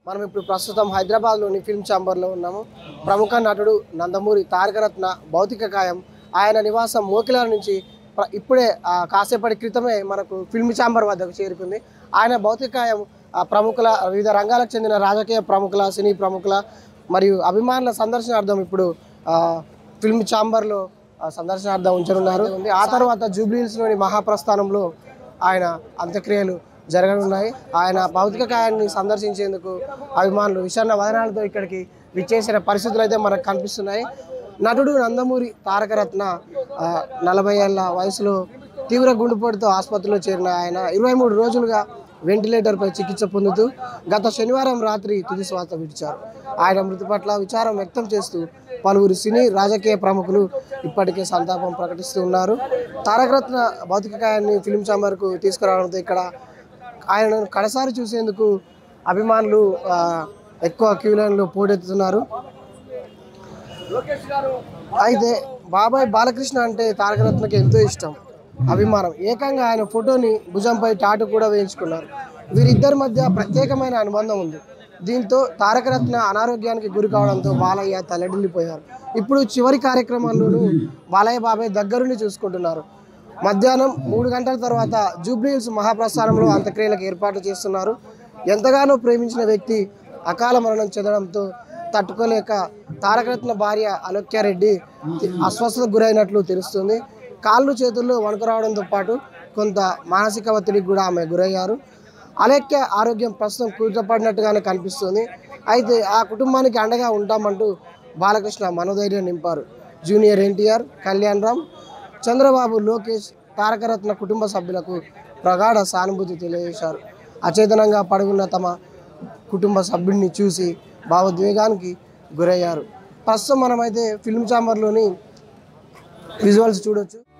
మనం ఇప్పుడు ప్రస్తుతం హైదరాబాద్లోని ఫిల్మ్ ఛాంబర్లో ఉన్నాము ప్రముఖ నటుడు నందమూరి తారకరత్న భౌతిక కాయం ఆయన నివాసం మోకిలాల నుంచి ప్ర- ఇప్పుడే ఆ, కాసేపటి క్రితమే మనకు ఫిల్మ్ ఛాంబర్ వద్దకు చేరుకుంది ఆయన భౌతిక కాయం ఆ, ప్రముఖుల వివిధ రంగాలకు చెందిన రాజకీయ ప్రముఖుల సినీ ప్రముఖుల మరియు అభిమానుల సందర్శనార్థం ఇప్పుడు ఆ, ఫిల్మ్ ఛాంబర్లో ఆ, సందర్శనార్థం ఉంచనున్నారు ఆ తర్వాత జూబ్లీహిల్స్లోని మహాప్రస్థానంలో ఆయన అంత్యక్రియలు జరగనున్నాయి ఆయన భౌతిక కాయాన్ని సందర్శించేందుకు అభిమానులు విషాన్న వదనాలతో ఇక్కడికి విచ్చేసిన పరిస్థితులు అయితే మనకు కనిపిస్తున్నాయి నటుడు నందమూరి తారకరత్న ఆ, నలభై ఏళ్ళ వయసులో తీవ్ర గుండెపోటుతో ఆసుపత్రిలో చేరిన ఆయన ఇరవై మూడు రోజులుగా వెంటిలేటర్పై చికిత్స పొందుతూ గత శనివారం రాత్రి తుది శ్వాస విడిచారు ఆయన మృతి పట్ల విచారం వ్యక్తం చేస్తూ పలువురు సినీ రాజకీయ ప్రముఖులు ఇప్పటికే సంతాపం ప్రకటిస్తూ ఉన్నారు తారకరత్న భౌతిక కాయాన్ని ఫిలిం ఛాంబర్కు తీసుకురావడంతో ఇక్కడ ఆయనను కడసారి చూసేందుకు అభిమానులు ఆ, ఎక్కువ క్యూ లైన్లో పోటెత్తుతున్నారు అయితే బాబాయ్ బాలకృష్ణ అంటే తారకరత్నకి ఎంతో ఇష్టం అభిమానం ఏకంగా ఆయన ఫోటోని భుజంపై టాటు కూడా వేయించుకున్నారు వీరిద్దరి మధ్య ప్రత్యేకమైన అనుబంధం ఉంది దీంతో తారకరత్న అనారోగ్యానికి గురి కావడంతో బాలయ్య తల్లడిల్లిపోయారు ఇప్పుడు చివరి కార్యక్రమాల్లోనూ బాలయ్య బాబాయ్ దగ్గరుండి చూసుకుంటున్నారు మధ్యాహ్నం మూడు గంటల తర్వాత జూబ్లీహిల్స్ మహాప్రస్థానంలో అంత్యక్రియలకు ఏర్పాటు చేస్తున్నారు ఎంతగానో ప్రేమించిన వ్యక్తి అకాల మరణం చెందడంతో తట్టుకోలేక తారకరత్న భార్య అలోక్యారెడ్డి అస్వస్థతకు గురైనట్లు తెలుస్తుంది కాళ్ళు చేతుల్లో వణుకు రావడంతో పాటు కొంత మానసిక ఒత్తిడికి కూడా ఆమె గురయ్యారు అలేఖ్య ఆరోగ్యం ప్రస్తుతం కూర్చోపడినట్టుగానే కనిపిస్తుంది అయితే ఆ కుటుంబానికి అండగా ఉంటామంటూ బాలకృష్ణ మనోధైర్యం నింపారు జూనియర్ ఎన్టీఆర్ కళ్యాణ్ రామ్ చంద్రబాబు లోకేష్ తారకరత్న కుటుంబ సభ్యులకు ప్రగాఢ సానుభూతి తెలియజేశారు అచేతనంగా పడుకున్న తమ కుటుంబ సభ్యుడిని చూసి భావోద్వేగానికి గురయ్యారు ప్రస్తుతం మనమైతే ఫిల్మ్ ఛాంబర్లోని విజువల్స్ చూడొచ్చు